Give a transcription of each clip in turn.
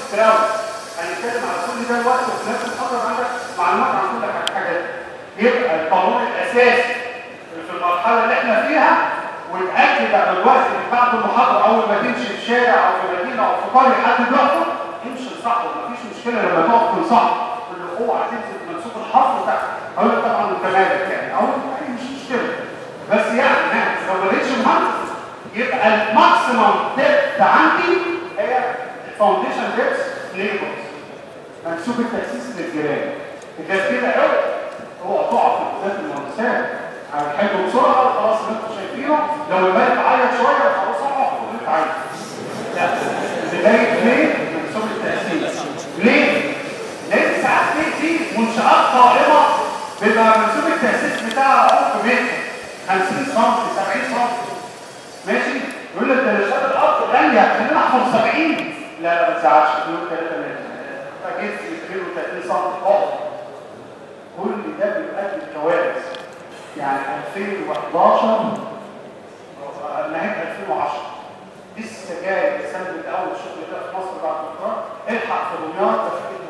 كراود هنتكلم على كل ده الوقت وفي نفس الفتره عندك معلومات عن كل حاجه يبقى القانون الاساسي في المرحله اللي احنا فيها وتاكد على الوقت اللي بعد المحاضره اول ما تمشي في شارع او في مدينه او في قريه حد بيقف امشي صح ومفيش مشكله لما تقف تنصح اللي هو هتنزل منسوق الحفر بتاعك اقول لك طبعا انت مالك يعني او مش مشكله بس يعني لو ما لقيتش مهندس يبقى الماكسيمم ديبت عندي هي الفاونديشن ديبت ليبرز منسوب التاسيس للجيران اذا كده قوي هو تقع في بالذات المهندسات هتحبوا بسرعه خلاص اللي انتوا شايفينه لو الملك عيط شويه خلاص اقف اللي انت عايزه لا بدايه ليه؟ منسوب التاسيس ليه؟ لان ساعات في في منشات قائمه بيبقى منسوب التاسيس بتاعها عمق متر 50 سم 70 سم ماشي يقول لك ده الاشاره الارض غاليه خلينا احفر 70 لا لا ما تزعلش 2 3 متر فجيت في 32 سم اقف كل ده بيؤدي لكوارث يعني 2011 نهايه 2010 لسه جاي السنه اللي اول شغل ده في مصر بعد الدكتوراه الحق في دمياط تفكير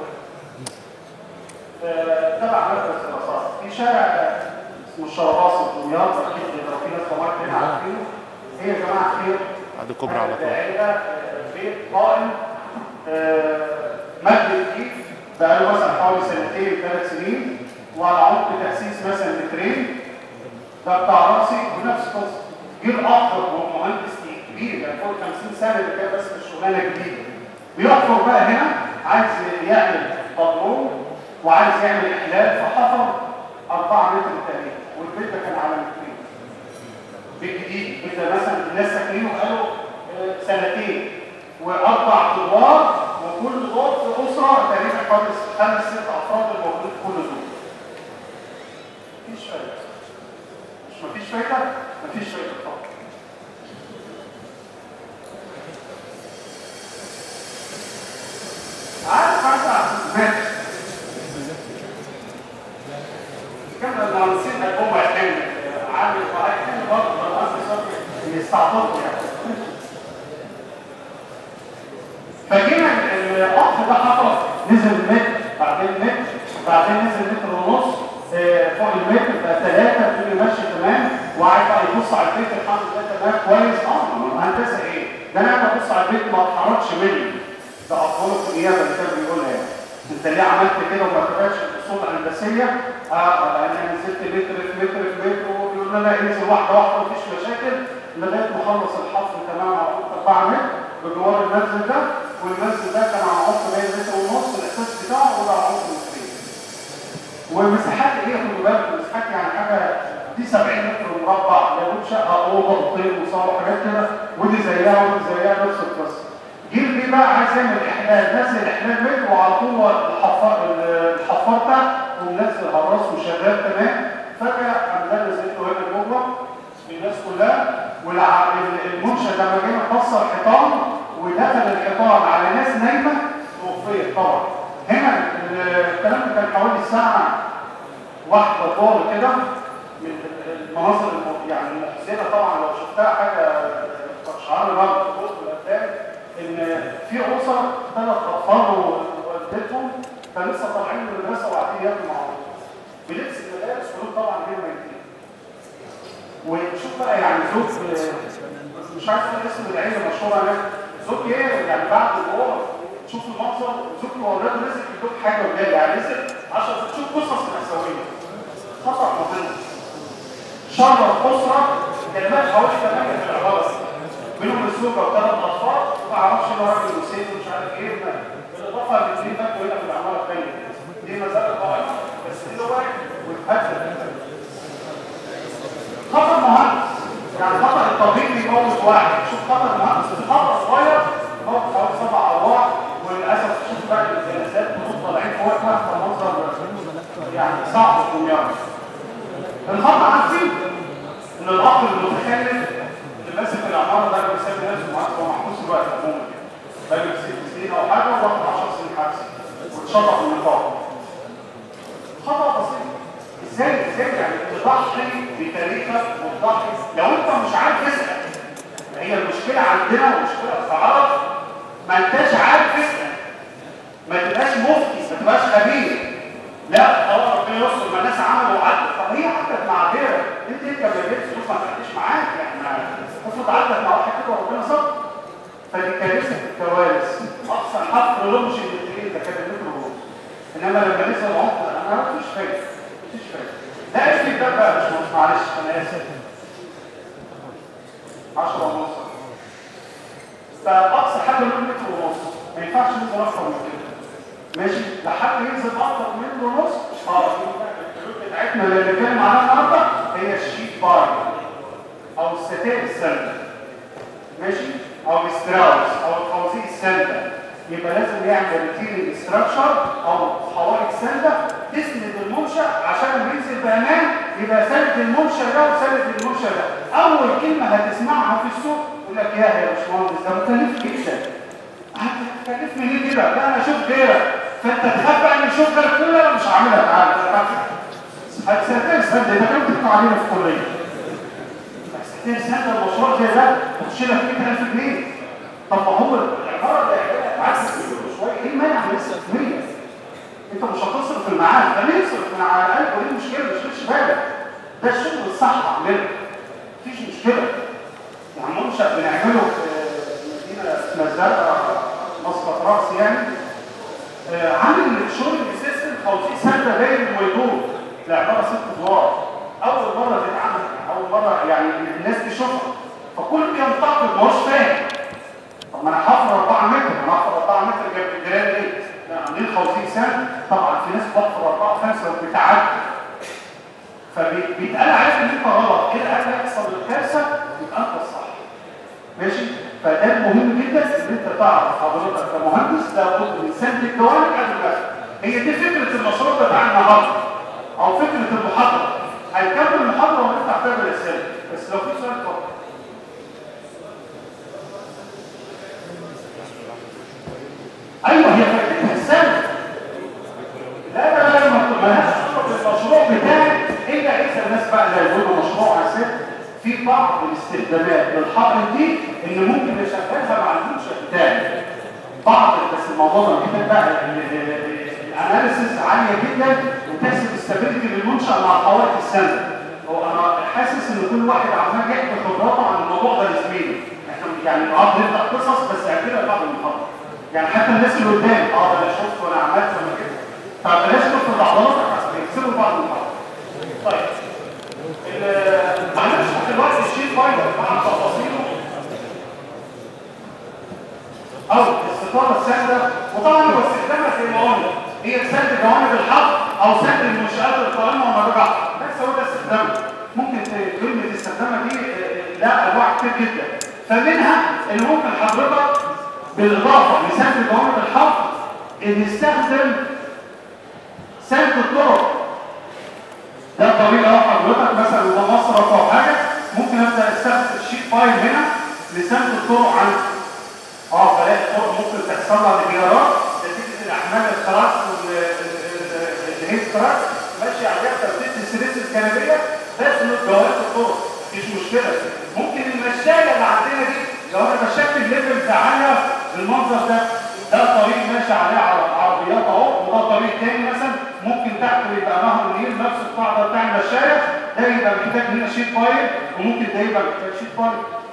واحد تبع مركز الرصاص في شارع اسمه الشرباص في دمياط اكيد لو في ناس طبعا هنا عارفينه هي يا جماعه خير بعد كوبري على طول دائره بيت قائم مد جديد بقاله مثلا حوالي سنتين ثلاث سنين وعلى عمق تاسيس مثلا مترين ده بتاع راسي ونفس القصه جه الاخر هو مهندس كبير يعني فوق 50 سنه اللي كان بس في الشغلانه الجديده بيحفر بقى هنا عايز يعمل طابلون وعايز يعمل احلال فحفر 4 متر تقريبا والبيت ده كان على مترين بالجديد كده مثلا الناس ساكنينه بقاله سنتين واربع ادوار وكل دور في اسره تقريبا حوالي خمس ست افراد الموجودين في كل دور. مفيش فايده. مش مفيش فايده؟ مفيش فايده طبعا. عارف حاجه ماشي. كان المهندسين هم كان عامل وعايزين برضه المهندس يستعطفوا يعني. فجينا الاخ ده حفر نزل متر بعدين متر بعدين نزل متر ونص آه، فوق المتر بقى ثلاثه الدنيا ماشيه تمام وقاعد بقى يبص على البيت الحمد لله تمام كويس اه هندسه ايه؟ ده انا قاعد ابص على البيت ما اتحركش مني ده اطفال في النيابه اللي كان بيقولها يعني انت ليه عملت كده وما تبقاش الاصول الهندسيه؟ اه انا نزلت متر في متر في متر وبيقول لنا انزل واحده واحده مفيش مشاكل لغايه ما خلص الحفر تمام على 4 متر بجوار المنزل ده والمنزل ده كان على عمق بين متر ونص الاساس بتاعه وده على عمق مترين. ومساحات ايه خدوا بالكم مساحات يعني حاجه دي 70 متر مربع لو شقه اوضه اوضتين وصاله وحاجات كده ودي زيها ودي زيها نفس القصه. جه البيه بقى عايز يعمل احلال نزل احلال متر وعلى طول الحفار الحفار ده ومنزل هراس وشغال تمام فجاه قام ده نزلته هنا جوه الناس كلها والمنشأ لما جينا كسر حيطان ودخل الحيطان على ناس نايمه توفيت طبعا هنا الكلام ده كان حوالي الساعه واحدة ظهر كده من المناظر يعني المحزنه طبعا لو شفتها حاجه شعار الرمل فوق القدام ان في اسر ثلاث اطفال ووالدتهم كانوا لسه طالعين من المدرسه وقاعدين ياكلوا مع بعض بلبس المدارس كلهم طبعا غير ميتين وشوف بقى يعني زوج مش عارف ايه اسم العيله المشهوره هناك زوج ايه يعني بعد ما هو تشوف المنظر زوج وولاده نزل يدوك حاجه وجاي يعني نزل عشان تشوف قصص مأساويه خطر مهم شرف اسره كلمات حوالي 8 في العباره منهم الزوجه وثلاث اطفال ما اعرفش ان هو راجل وست ومش عارف ايه بالاضافه لاثنين فاتوا هنا في العماره الثانيه دي مساله قائمه بس دي واحد واتهزم خطر مهندس يعني خطر الطبيب بيموت واحد شوف خطر مهندس خطر صغير موت حوالي سبع ارواح وللاسف شوف بقى الجلسات بنص طالعين فوق تحت منظر يعني صعب في دمياط الخطر عارفين ان الاخ المتخلف اللي ماسك العماره ده بيسمي نفسه مهندس هو محبوس دلوقتي عموما بقاله ست سنين او حاجه وواخد 10 سنين حبس واتشطب من النقابه خطأ بسيط ازاي ازاي يعني تضحي بتاريخك وتضحي لو انت مش عارف تسال هي المشكله عندنا ومشكله في العرب ما انتش عارف تسال ما تبقاش مفتي ما تبقاش خبير لا اه ربنا يستر ما الناس عملوا وعدت طب هي عدت مع غيرك انت انت ما جبتش فلوس ما تعديش معاك يعني ما- المفروض عدت مع واحد كده وربنا صبر فدي كارثه الكوارث اقصى حق لومش الاثنين ده كان الميكرو انما لما نزل العمق انا مفيش فايده مفيش فايده لا اسف ده بقى مش مش- معلش انا اسف 10 ونص فاقصى حاجه له متر ونص ما ينفعش ينزل اكتر من كده ماشي لحد ينزل اكتر من متر ونص اه الحدود بتاعتنا اللي بنتكلم عنها النهارده هي الشيت بار او الستائر السلبي ماشي او الاستراوس او التوزيع السلبي يبقى لازم يعمل ريتيرنج ستراكشر او حوائط سلبة تسند المنشأ عشان لما ينزل بامان يبقى سند المنشأ ده وسند المنشأ ده اول كلمه هتسمعها في السوق يقول لك يا يا باشمهندس ده مكلف جدا هتكلفني ليه كده؟ لا انا اشوف غيرك فانت تخاف بقى ان اشوف غيرك تقول لا انا مش هعملها تعالى هتسافر سند ده كانوا بتطلع علينا في الكليه هتسافر سند المشروع زي ده تخش لك 100000 جنيه طب ما هو العباره اللي هيعملها معاك شويه ايه المانع من الاستثماريه؟ انت مش هتصرف المعاد ده نصرف من على الاقل ودي مشكله مش مش بالك ده الشغل الصح اعمله مفيش مشكله يعني منشأ بنعمله في مدينه اسمها الزرقاء مسقط راس يعني آه، عامل شغل سيستم توزيع سنه باين ويدور لعباره ست ادوار اول مره تتعمل اول مره يعني الناس تشوفها فكل بينتقد ما هوش فاهم طب ما انا حفر 4 متر انا هحفر 4 متر جنب الجيران ليه؟ لا عاملين توزيع سنه طبعا في ناس بتحفر 4 5 وبتعدي فبيتقال عليك ان انت غلط كده قبل ما يحصل الكارثه يبقى انت الصح ماشي فده المهم جدا ان انت تعرف حضرتك كمهندس لابد من سند الجوانب قبل البحث هي دي فكره المشروع بتاع النهارده او فكره المحاضره هنكمل المحاضره ونفتح باب الاسئله بس لو في سؤال اتفضل ايوه هي فكرتها السند لا لا لا ما مالهاش علاقه بالمشروع بتاعك الا اذا الناس بقى اللي هيقولوا مشروع اساسي في بعض الاستخدامات للحقل دي اللي ممكن نشغلها مع المنشأ بتاعي بعض بس الموضوع ده محتاج بقى الاناليسيس عاليه جدا وتحسب استابيليتي للمنشأ مع حوائط السنه هو انا حاسس ان كل واحد عمال يحكي خبراته عن الموضوع ده لزميله احنا يعني اه بنفتح قصص بس اعتبر بعض المحاضره يعني حتى الناس اللي قدام اه ده انا شفت وانا عملت وانا كده فبلاش تفرض عضلاتك عشان يكسبوا بعض المحاضره طيب هنشرح دلوقتي الشيت فايبر مع تفاصيله او الستاره السادة وطبعا هو استخدامها في الموانئ هي سد جوانب الحق او سد المنشآت القائمة والمرجعة بس هو ده استخدامها ممكن ت- كلمة استخدامها دي آه، لا انواع كتير جدا فمنها اللي ممكن حضرتك بالاضافة لسد جوانب الحق ان يستخدم سد الطرق ده طريقة اهو حضرتك مثلا ده مصرف او حاجة ممكن ابدا استخدم الشيت فايل هنا لسد الطرق عندي اه بلاقي الطرق ممكن تحصل لها انهيارات نتيجة الاحمال التراك واللي هي التراك ماشي عليها تثبيت السلاسل الجانبية تسند جوانب الطرق مفيش مشكلة ممكن المشاية اللي عندنا دي لو انا بشكل ليفلز عالية بالمنظر ده ده طريق ماشي عليه عر- عربيات اهو وده طريق تاني مثلا ممكن تحت يبقى نهر النيل نفس القاعده بتاع المشايه ده يبقى محتاج هنا شيت فايل وممكن ده يبقى محتاج شيت فايل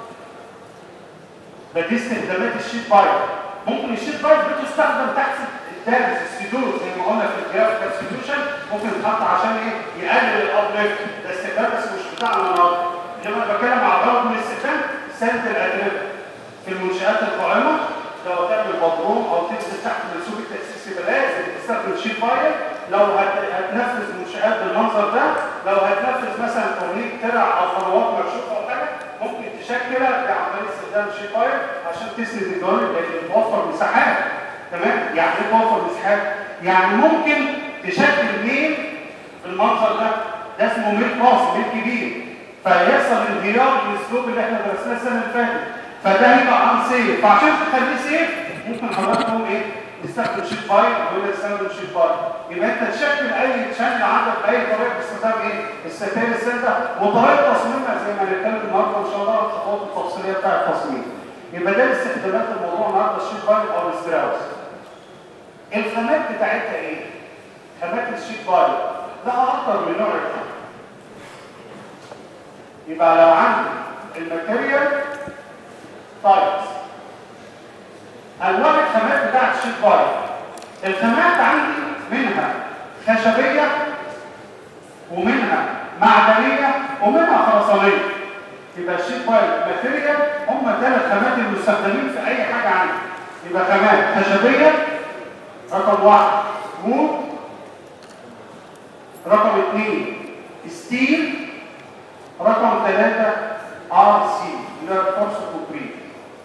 فدي استخدامات الشيت فايل ممكن الشيت فايل بتستخدم تحت الدارس السدود زي ما قلنا في الجرافيكال سوليوشن ممكن تتحط عشان ايه يقلل الابليفت ده استخدام بس مش بتاعنا النهارده لما انا بتكلم على غرض من الاستخدام سند الاتربه في المنشآت القائمة لو هتعمل مضروم او تنزل تحت منسوب التأسيسي لازم تستخدم شيت فايل لو هت- هتنفذ منشآت بالمنظر ده لو هتنفذ مثلا تورنيك ترع او قنوات مكشوفة او حاجة ممكن تشكلها بعملية استخدام شيت فايل عشان تسند الجوانب لان توفر مساحات تمام يعني ايه توفر مساحات؟ يعني ممكن تشكل ميل بالمنظر ده ده اسمه ميل باص ميل كبير فيحصل انهيار للاسلوب اللي احنا درسناه السنه اللي فاتت فده هيبقى عن سيف فعشان تخليه سيف ممكن حضرتك تقول ايه نستخدم شيت فايل ولا نستخدم شيت فايل يبقى انت تشكل اي شانل عندك باي طريقه باستخدام ايه الستائر الساده وطريقه تصميمها زي ما هنتكلم النهارده ان شاء الله الخطوات التفصيليه بتاع التصميم يبقى ده استخدامات الموضوع النهارده الشيت فايل او الاستراوس الخامات بتاعتها ايه؟ خامات الشيت بايل لها اكتر من نوع الخام يبقى لو عندي الماتيريال تايبس انواع الخامات بتاعت الشيت بايل الخامات عندي منها خشبيه ومنها معدنيه ومنها خرسانيه يبقى الشيت بايل ماتيريال هم ثلاث خامات المستخدمين في اي حاجه عندي يبقى خامات خشبيه رقم واحد وود رقم اثنين ستيل رقم ثلاثة ار سي اللي هو فورس كوبريت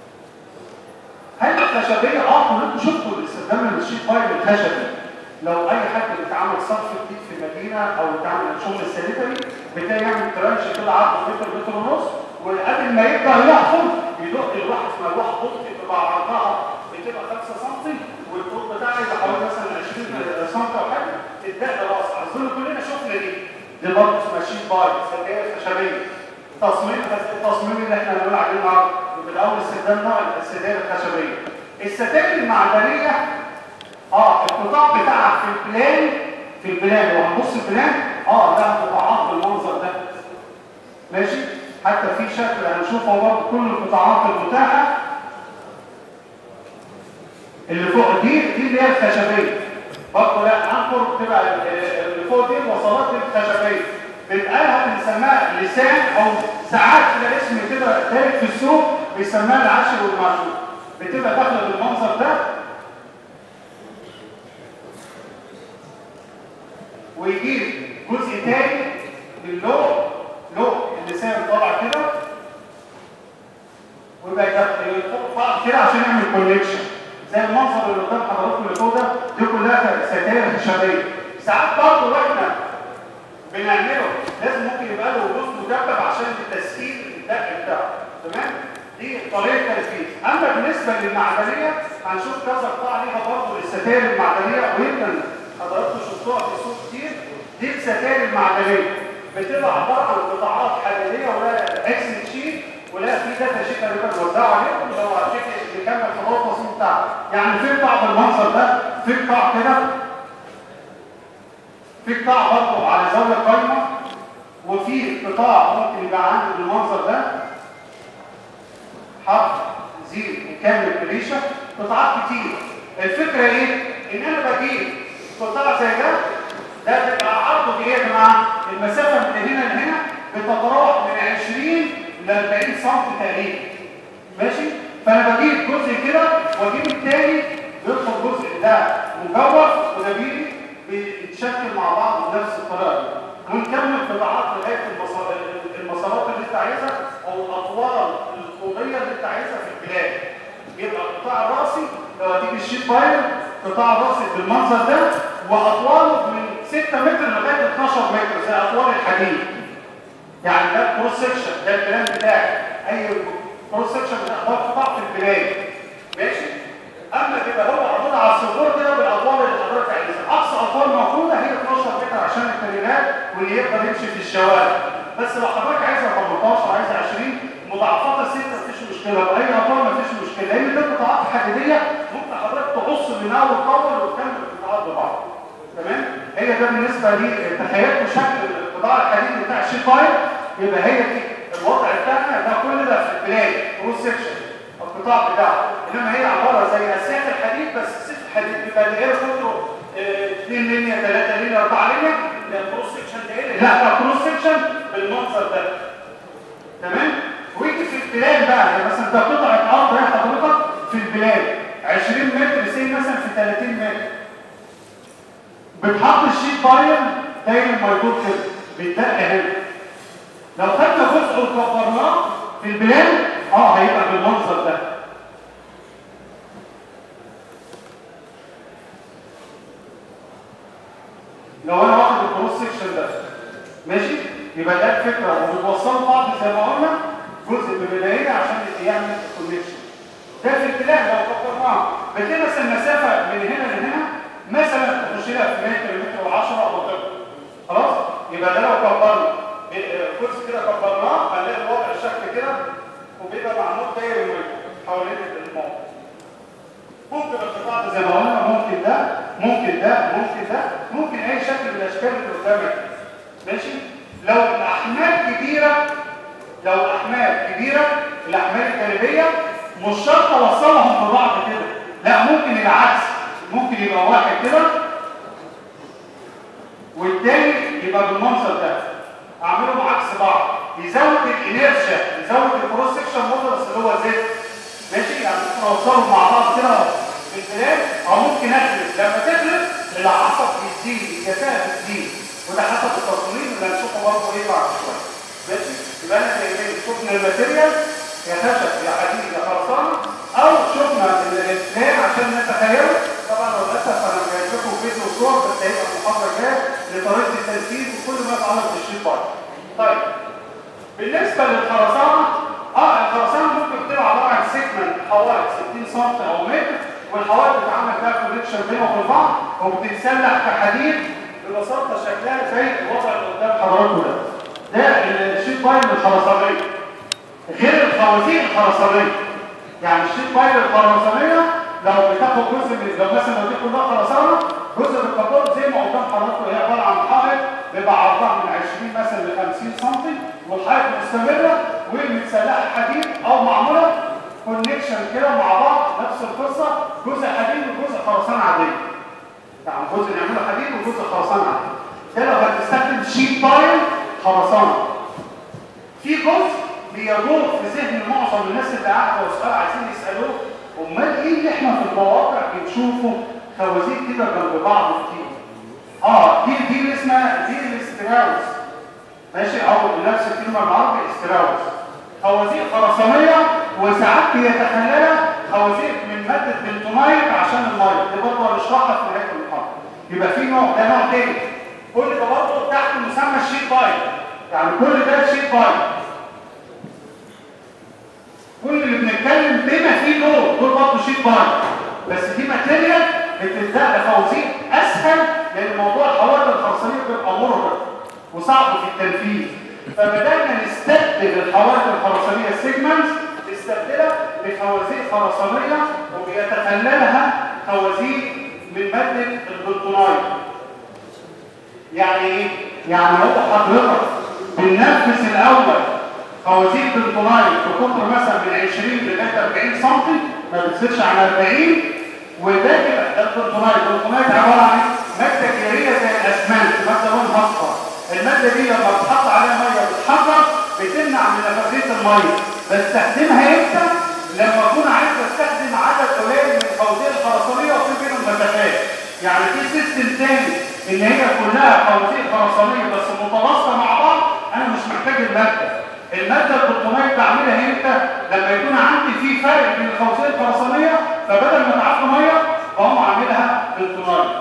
هل الخشبية اه كلكم شفتوا الاستخدام للشيت بايل الخشبي لو اي حد بيتعمل صرف جديد في مدينة او بيتعمل شغل سانيتري بتلاقي يعمل ترانش كده عرض متر متر ونص وقبل ما يبدا يحفر يدق الواحد اسمها الواحد بطء بتبقى عرضها بتبقى 5 سم والطول بتاعها يبقى حوالي مثلا 20 سم او حاجه تدق راس اظن كلنا شفنا دي دي برضه اسمها شيت بايل سجاير خشبيه تصميم التصميم اللي احنا بنقول عليه النهارده بالاول استخدام نوع السجاير الخشبيه الستائر المعدنيه اه القطاع بتاعها في البلان في البلان لو هنبص البلان اه لها قطاعات بالمنظر ده ماشي حتى في شكل هنشوفه برضه كل القطاعات المتاحه اللي فوق دي دي اللي هي الخشبيه برضه لا انقر بتبقى اللي فوق دي الوصلات دي الخشبيه بيبقى بنسميها لسان او ساعات تلاقي اسم كده دارج في السوق بيسموها العاشر والمعشور بتبقى داخله بالمنظر ده ويجيب جزء تاني للو لو اللسان طالع كده ويبقى يطلع كده عشان يعمل كونكشن زي المنظر اللي قدام حضراتكم اللي فوق ده دي كلها ستاير خشبيه ساعات برضه واحنا بنعمله لازم ممكن يبقى له جزء مدبب عشان التسهيل الدق بتاعه تمام دي طريقه تنفيذ اما بالنسبه للمعدنيه هنشوف كذا قطاع ليها برضه الستاير المعدنيه ويمكن حضراتكم شفتوها في السوق كتير دي الستاير المعدنيه بتبقى عباره عن قطاعات حديديه ولا اكس شيت ولا في داتا شيت تقريبا بنوزعه عليكم لو عشان نكمل خطوات التصميم بتاعه يعني في قطاع بالمنظر ده في قطاع كده في قطاع برضه على زاويه قايمه وفي قطاع ممكن يبقى عندي بالمنظر ده حرف زيرو يكمل بريشه قطاعات كتير الفكره ايه؟ ان انا بجيب قطاع زي ده ده تبقى عرضه ايه يا جماعه؟ المسافه من هنا لهنا بتتراوح من 20 ل 40 سم تقريبا ماشي؟ فانا بجيب جزء كده واجيب التاني يدخل الجزء ده مجوف وده بيجي بيتشكل مع بعض بنفس الطريقه دي ونكمل قطاعات لغايه المسارات اللي انت عايزها او الاطوال الطوليه اللي انت عايزها في البلاد يبقى القطاع الراسي لو هتيجي الشيت بايل قطاع راسي بالمنظر ده واطواله من 6 متر لغايه 12 متر زي اطوال الحديد يعني ده كروس سكشن ده الكلام بتاعي اي كروس سكشن ده قطاع في البلاد ماشي اما تبقى هو عباره على الصدور كده بالاطوال اللي حضرتك عايزها اقصى اطوال موجوده هي 12 متر عشان التمرينات واللي يقدر يمشي في الشوارع بس لو حضرتك عايزها 18 عايزها 20 مضاعفات الست مفيش مشكله واي اطوال مفيش مشكله لان ده قطاعات حديديه ممكن حضرتك تقص منها وتطول وتكمل القطاعات ببعض تمام هي ده بالنسبه لي تخيلتوا شكل القطاع الحديدي بتاع الشيت بايل يبقى هي دي الوضع بتاعنا ده كل ده في البدايه كروس سكشن القطاع بتاعه انما هي عباره زي اسياخ الحديد بس سيخ الحديد بيبقى دائره قطره 2 لينيا 3 لينيا 4 لينيا ده كروس سكشن دائري لا ده كروس سكشن بالمنظر ده تمام ويجي في البلاد بقى يعني مثلا ده قطعه ارض يا حضرتك في البلاد 20 متر سي مثلا في 30 متر بتحط الشيت بايل دايما موجود كده بيتدق هنا لو خدنا جزء وكبرناه في البلاد اه هيبقى بالمنظر ده لو انا واخد الكروس سكشن ده ماشي يبقى ده الفكره وبنوصلوا بعض زي ما قلنا جزء بالبدايه عشان يعمل كونكشن ده في البلاد لو كبرناه بتلاقي مثلا المسافه من هنا لهنا مثلا تخش لها في متر متر و10 او طب خلاص يبقى ده لو كبرنا كرسي كده كبرناه هنلاقي الوضع الشكل كده وبيبقى معمول داير حوالين الموضوع ممكن القطاع ده زي ما قلنا ممكن ده ممكن ده ممكن ده ممكن اي شكل من الاشكال اللي قدامك ماشي لو الاحمال كبيره لو الاحمال كبيره الاحمال الجانبيه مش شرط اوصلهم ببعض كده لا ممكن العكس ممكن يبقى واحد كده والتاني يبقى بالمنظر ده اعملهم عكس بعض يزود الانيرشيا يزود الكروس سكشن مودلس اللي هو زد ماشي يعني ممكن اوصلهم مع بعض كده في البلاد او ممكن اخلف لما تخلف العصب بيزيد الكفاءه بتزيد وده حسب التصميم اللي هنشوفه برضه ايه بعد شويه ماشي يبقى انا جايبين شفنا الماتيريال يا خشب يا حديد يا خرسانه او شفنا البلان عشان نتخيله طبعا لو للاسف انا جايب لكم فيديو وصور بس هيبقى المحاضره الجايه لطريقه التنفيذ وكل ما يتعلق بالشيت بار طيب بالنسبه للخرسانه اه الخرسانه ممكن تبقى عباره عن سيجمنت حوالي 60 سم او متر والحوائط بتتعمل فيها كونكشن بينهم وبين بعض وبتتسلح كحديد ببساطه شكلها زي الوضع اللي قدام حضراتكم ده ده الشيت بايل الخرسانيه غير الخوازيق الخرسانيه يعني الشيت بايل الخرسانيه لو بتاخد جزء من لو مثلا لو دي كلها خرسانه جزء من الكابوت زي ما قدام حضراتكم هي عباره عن حائط بيبقى عرضها من 20 مثلا ل 50 سم والحائط مستمره ومتسلحه حديد او معموله كونكشن كده مع بعض نفس القصه جزء حديد وجزء خرسانه عاديه يعني جزء نعمله حديد وجزء خرسانه عاديه ده لو هتستخدم شيت بايل خرسانه في جزء بيدور في ذهن معظم الناس اللي قاعده وسؤال عايزين يسالوه امال ايه اللي احنا في المواقع بنشوفه خوازيق كده جنب بعض كتير اه دي دي اللي اسمها دي الاستراوس ماشي او نفس الكلمه بالعربي استراوس خوازيق خرسانيه وساعات بيتخللها خوازيق من ماده بنتونايت عشان الميه دي برضه هنشرحها في نهايه المحاضره يبقى في نوع ده نوع تاني كل ده برضه تحت مسمى الشيت بايل يعني كل ده شيت بايل كل اللي بنتكلم بما فيه دول دول برضه شيت بايل بس دي ماتيريال بتبدا بفوازير اسهل لان موضوع الحوائط الخرسانيه بيبقى مرهق وصعب في التنفيذ فبدانا نستبدل الحوائط الخرسانيه سيجمنتس نستبدلها بخوازيق خرسانيه وبيتخللها خوازيق من ماده البنتونايت يعني ايه؟ يعني هو حضرتك بننفذ الاول خوازيق بنتونايت بقطر مثلا من 20 لغايه 40 سم ما بتزيدش عن 40 وده كده البنتونايت البنتونايت عباره عن ماده جيريه زي الاسمنت ماده لونها اصفر الماده دي لما بتحط عليها ميه بتحرك بتمنع من نفاذيه الميه بستخدمها امتى لما اكون عايز استخدم عدد قليل من الخوازيق الخرسانيه وفي بينهم مسافات يعني في سيستم تاني ان هي كلها خوازيق خرسانيه بس متواصله مع بعض انا مش محتاج الماده الماده البرتونايت بعملها امتى لما يكون عندي في فرق بين الخوازيق الخرسانيه فبدل ما تعبي ميه بقوم عاملها بالبرتونايت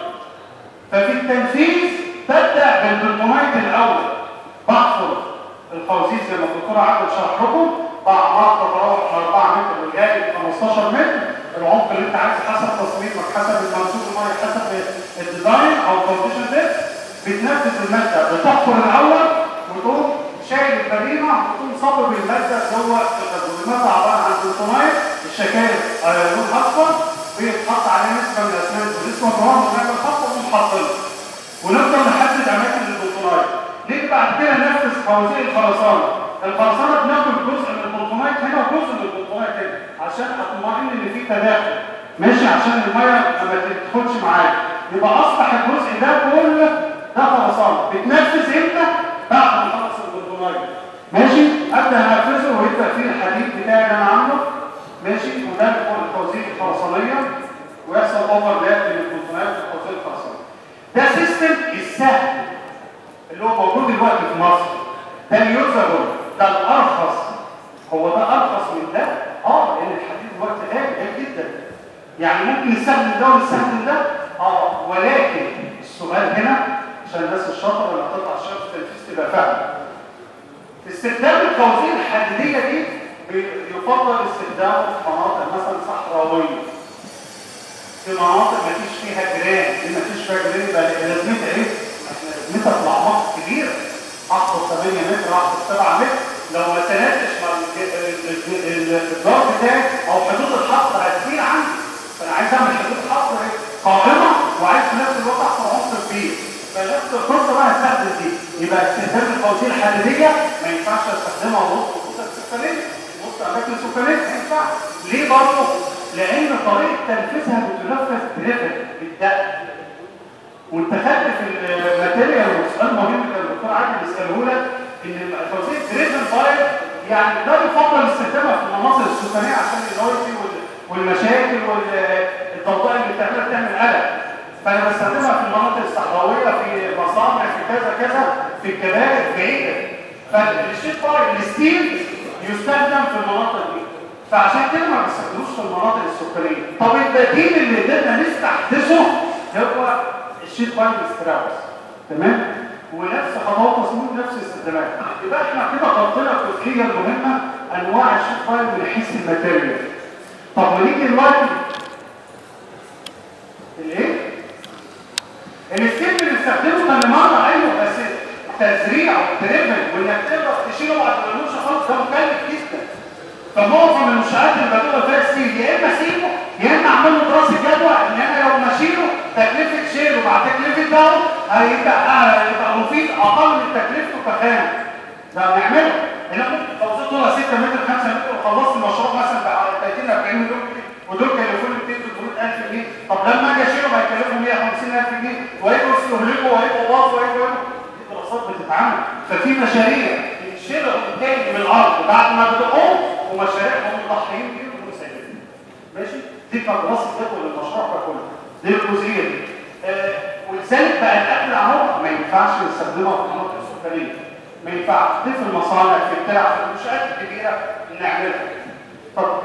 ففي التنفيذ ببدا بالبرتونايت الاول بحفر الخوازيق زي ما الدكتور عادل شرح لكم باعمار تتراوح من 4 متر لغايه 15 متر العمق اللي انت عايزه حسب تصميمك حسب المنسوب الميه حسب الديزاين او الكونديشن ديبس بتنفذ الماده بتحفر الاول وتقوم شايل البريمه وتقوم صبب الماده جوه الغاز الماده عباره عن بروتونايت الشكاير لون اصفر بيتحط عليه نسبه من الاسمنت ونسبه من ونعمل خط ونقوم حاطينها ونفضل نحدد اماكن البروتونايت نيجي بعد كده ننفذ خوازيق الخرسانه الخرسانه بناخد جزء من البروتونايت هنا وجزء من البروتونايت هنا عشان اطمئن ان في تداخل ماشي عشان الميه ما تدخلش معايا يبقى اصبح الجزء ده كله ده خرسانه بتنفذ امتى بعد ما اخلص البروتونايت ماشي ابدا انفذه ويبدا فيه الحديد بتاعي اللي انا عامله ماشي وده بيكون الخوازيق الخرسانيه ويحصل اوفرلاب بين البروتونايت والخوازيق الخرسانيه ده سيستم السهل اللي هو موجود دلوقتي في مصر ده اليوزابل ده الارخص هو ده ارخص من ده اه لان الحديد دلوقتي غالي غالي جدا يعني ممكن نستخدم ده ونستخدم ده اه ولكن السؤال هنا عشان الناس الشاطره اللي هتطلع الشغل في التنفيذ تبقى فاهمه استخدام الخوازيق الحديديه دي يفضل استخدامه في مناطق مثلا صحراويه في مناطق ما فيش فيها جيران دي ما فيش فيها جيران يبقى لازمتها ايه؟ احنا لازمتها في الاعماق كبيره احفظ 8 متر احفظ 7 متر لو ما سندتش مع الجار بتاعي او حدود الحفر هتزيد عندي فانا عايز اعمل حدود حفر قائمه وعايز في فنفس القصه بقى استخدم دي يبقى استخدام الفوازير الحديديه ما ينفعش استخدمها وسط الخطوط السكانيه وسط اماكن سكانيه ما ينفعش ليه برضه؟ لان طريقه تنفيذها بتنفذ بريفت بالدقه وانت خدت في الماتيريال وسؤال مهم كان الدكتور عادل بيساله لك ان الفوازير دريفن فاير يعني ده يفضل استخدامها في المناطق السكانيه عشان النويتي والمشاكل والضوضاء اللي بتعملها بتعمل قلق فانا بستخدمها في المناطق الصحراويه في مصانع في كذا كذا في الكبائر بعيده فالشيت فاير الستيل يستخدم في المناطق دي فعشان كده ما بيستخدموش في المناطق السكانيه طب البديل اللي قدرنا نستحدثه هو الشيت فاير ستراوس تمام ونفس خطوات تصميم نفس الاستخدامات يبقى احنا كده غطينا الجزئيه المهمه انواع الشيت فاير من حيث الماتيريال طب ونيجي دلوقتي الايه؟ السكيل اللي بنستخدمه كان مره ايوه بس تزريع وتريفل وانك تقدر تشيله بعد ما يموتش خالص ده مكلف جدا فمعظم المنشآت اللي بدأوا فيها ستيل يا اما اسيبه يا اما اعمل له دراسه جدوى ان انا لو ماشيله تكلفه شيله مع تكلفه دور هيبقى هيبقى مفيد اقل من تكلفته كخام ده نعمله هنا ممكن توصيل طولها 6 متر 5 متر وخلصت المشروع مثلا ب 30 40 مليون ودول كلفوني 200 300000 جنيه طب لما اجي اشيله هيكلفهم 150000 جنيه وهيبقوا يستهلكوا وهيبقوا باظوا وهيبقوا دي دراسات بتتعمل ففي مشاريع يتشرعوا تاني من الارض بعد ما بدأوا ومشاريع هم مضحيين بيهم ومسيبين ماشي دي كانت دراسه جدوى للمشروع ده كله دي الجزئيه دي آه ولذلك بقى الاكل اهو ما ينفعش نستخدمها في المناطق السكانيه ما ينفعش دي في المصانع في بتاع في المنشآت الكبيره نعملها اتفضل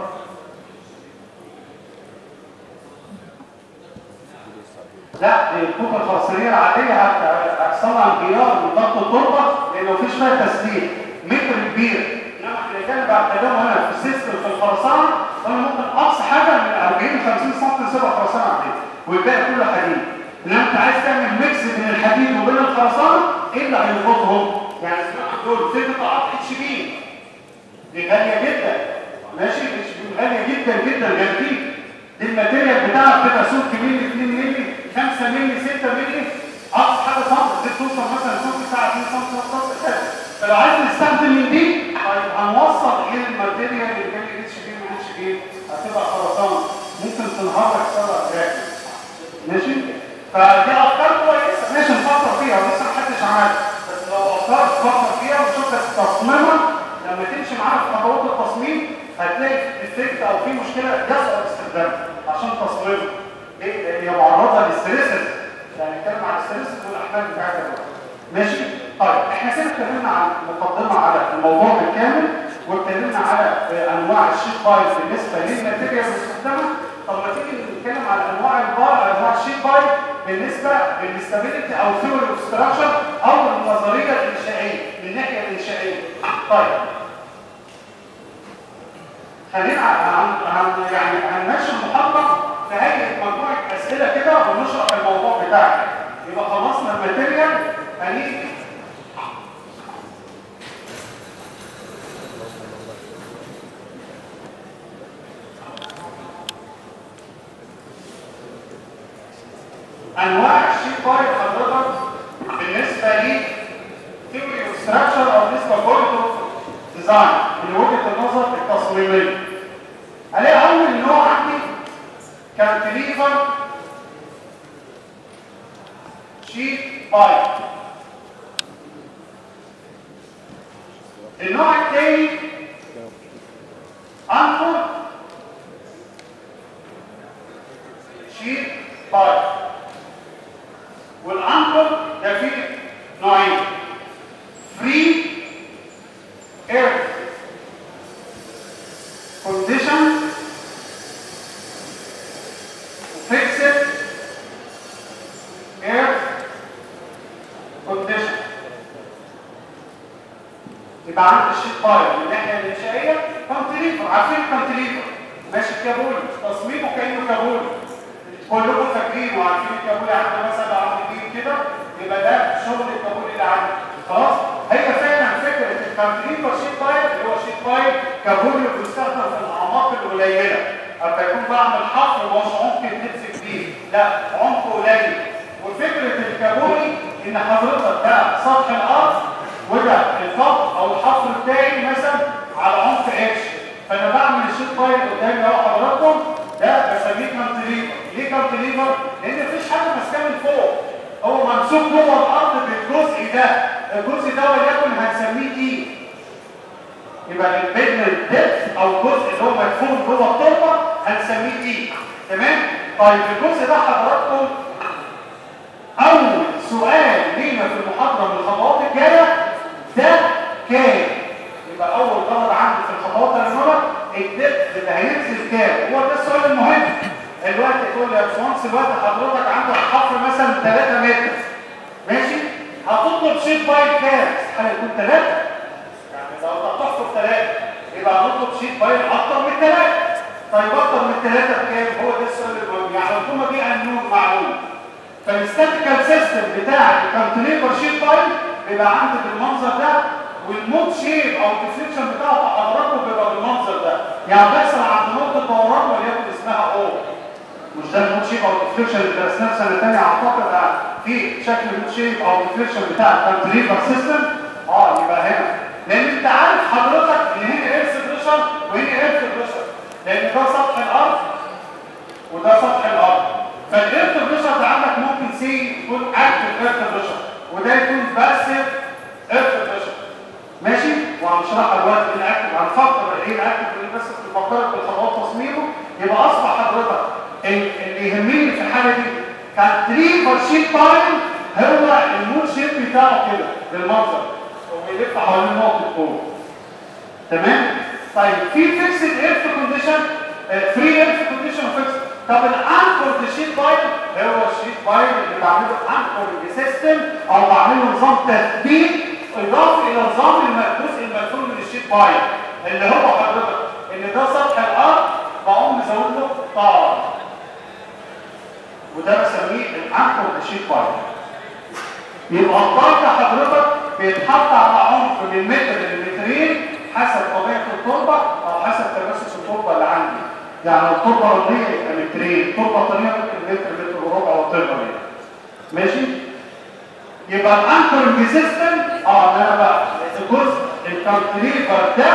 لا الكوكا الخرسانيه العاديه هيحصل لها انهيار من ضغط التربه لان مفيش فيها تسليم متر كبير انما احنا جانا بعد كلام هنا في السيستم في الخرسانه قلنا ممكن اقصى حاجه من 40 ل 50 سم نسيبها خرسانه عاديه والباقي كله حديد انما انت عايز تعمل ميكس بين الحديد وبين الخرسانه ايه اللي هيربطهم؟ يعني دول في قطاعات اتش بي دي غاليه جدا ماشي اتش بي غاليه جدا جدا غاليين دي الماتيريال بتاعها بتبقى سمك مللي 2 مللي 5 مللي 6 مللي اقصى حاجه سم دي توصل مثلا سمك بتاع 2 سم 3 سم فلو عايز نستخدم من دي طيب هنوصل ايه الماتيريال اللي جاي اتش بي من اتش بي هتبقى خرسانه ممكن تنهار لك سبب راكب ماشي فدي افكار كويسه ماشي نفكر فيها ولسه محدش عملها بس لو افكار تفكر فيها وشوف تصميمها لما تمشي معانا في خطوات التصميم هتلاقي افكت او في مشكله يصعب استخدامها عشان تصميمها ليه؟ لان هي معرضه للستريسز يعني نتكلم عن الستريسز والاحمال بتاعتها ماشي طيب احنا كده اتكلمنا عن مقدمه على الموضوع بالكامل واتكلمنا على انواع الشيت بايز بالنسبه للماتيريال المستخدمه طب ما تيجي نتكلم على انواع البار انواع الشيت بايز بالنسبه للاستابيليتي او ثيوري اوف ستراكشر او النظريه الانشائيه من الناحيه الانشائيه طيب خلينا عن يعني هنمشي المحاضره في هيئه مجموعه اسئله كده ونشرح الموضوع بتاعنا يبقى خلصنا الماتيريال هنيجي انواع الشيت باير حضرتك بالنسبه لي ثيوري اوف ستراكشر او بالنسبه لبورد ديزاين من وجهه النظر التصميميه هلاقي اول نوع عندي كانتليفر شيت باير النوع الثاني انكر شيت باير والانكر ده فيه نوعين فري ايرث كونديشن فيكسد ايرث كونديشن يبقى عندي الشيت باير من الناحيه الانشائيه كونتليفر عارفين الكونتليفر ماشي كابولي تصميمه كانه كابولي كلكم فاكرين وعارفين الكابولي عندنا مثلا عند الجيل كده يبقى ده شغل الكابولي اللي عندي خلاص هي فعلا فكره الكونتليفر شيت باير اللي هو شيت باير كابولي بيستخدم في الاعماق القليله اما يكون بعمل حفر ومش عمق تمسك بيه لا عمق قليل وفكره الكابولي ان حضرتك ده سطح الارض وده الخط او الحفر بتاعي مثلا على عمق اتش فانا بعمل الشيت بايل قدامي اهو حضراتكم ده بسميه كانتليفر ليه كانتليفر؟ لان مفيش حاجه ماسكاه من فوق هو ممسوك جوه الارض بالجزء ده الجزء ده وليكن هنسميه ايه يبقى البيجمنت ديبث او الجزء اللي هو مدفون جوه التربه هنسميه ايه تمام طيب الجزء ده حضراتكم اول سؤال لينا في المحاضره من الخطوات الجايه ده كام يبقى اول غلط عندي في الخطوات اللي ورا الدبث اللي هينزل كام هو ده السؤال المهم الوقت تقول لي يا باشمهندس الوقت حضرتك عندك حفر مثلا 3 متر ماشي هتطلب شيت بايل كام هيكون 3 يعني لو انت بتحفر 3 يبقى هنطلب شيت بايل اكتر من 3 طيب اكتر من 3 بكام هو ده السؤال المهم يعني الحكومه دي قانون معلوم فالستاتيكال سيستم بتاع الكانتليفر شيت بايل بيبقى عندي بالمنظر ده والمود شيب او الديفليكشن بتاعه حضراتكم بيبقى بالمنظر ده يعني بيحصل عند نقطه دوران وليكن اسمها او مش ده المود شيب او الديفليكشن اللي درسناه في سنه ثانيه اعتقد في شكل المود شيب او الديفليكشن بتاع الكانتليفر سيستم اه يبقى هنا لان انت عارف حضرتك ان هنا ايرث بريشر وهنا ايرث بريشر لان ده سطح الارض وده سطح الارض فالايرث بريشر ده عندك ممكن سي يكون اكتف ايرث بريشر وده يكون باسيف ايرث بريشر ماشي وهنشرحها دلوقتي من اكتف هنفكر ايه الاكتف اللي بس بتفكرك بالخطوات تصميمه يبقى اصبح حضرتك اللي يهمني في الحاله دي كان تريفر شيت باين هو المود شيب بتاعه كده بالمنظر وبيلف حوالين نقطه فوق تمام طيب في فيكسد ايرث كونديشن فري ايرث كونديشن وفيكسد طب الانكورد شيت باين هو الشيت باين اللي بعمله انكورد سيستم او بعمله نظام تثبيت اضافه الى نظام الجزء المدفون من الشيت باين اللي هو حضرتك ان ده سطح الارض بقوم مزود له طار وده بسميه الانكورد شيت باين يبقى الطار ده حضرتك بيتحط على عمق من متر لمترين حسب طبيعه التربه او حسب تجسس التربه اللي عندي يعني التربه رمليه يبقى مترين التربه طريه ممكن متر متر وربع وتربه ماشي يبقى الانكورنج سيستم اه انا بقى الجزء الكانتليفر ده